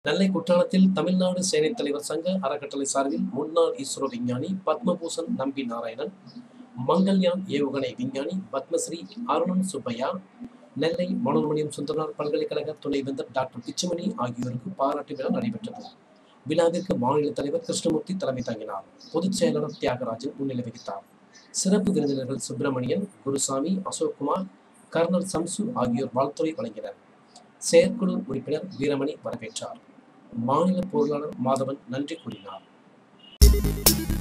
நெல்லை குற்றாலத்தில் தமிழ்நாடு சேனைத் தலைவர் சங்க அறக்கட்டளை சார்பில் முன்னாள் இஸ்ரோ விஞ்ஞானி பத்மபூஷன் நம்பி நாராயணன் மங்கள்யான் ஏவுகணை விஞ்ஞானி பத்மஸ்ரீ அருணன் சுப்பையா நெல்லை மனோன்மணியம் சுந்தரனார் பல்கலைக்கழக துணைவேந்தர் டாக்டர் பிச்சுமணி ஆகியோருக்கு பாராட்டு விழா நடைபெற்றது விழாவிற்கு மாநில தலைவர் கிருஷ்ணமூர்த்தி தலைமை தாங்கினார் பொதுச் செயலாளர் தியாகராஜன் முன்னிலை வகித்தார் சிறப்பு விருந்தினர்கள் சுப்பிரமணியன் குருசாமி அசோக்குமார் கர்னல் சம்சு ஆகியோர் வாழ்த்துறை வழங்கினர் செயற்குழு உறுப்பினர் வீரமணி வரவேற்றார் மாநில பொருளாளர் மாதவன் நன்றி கூறினார்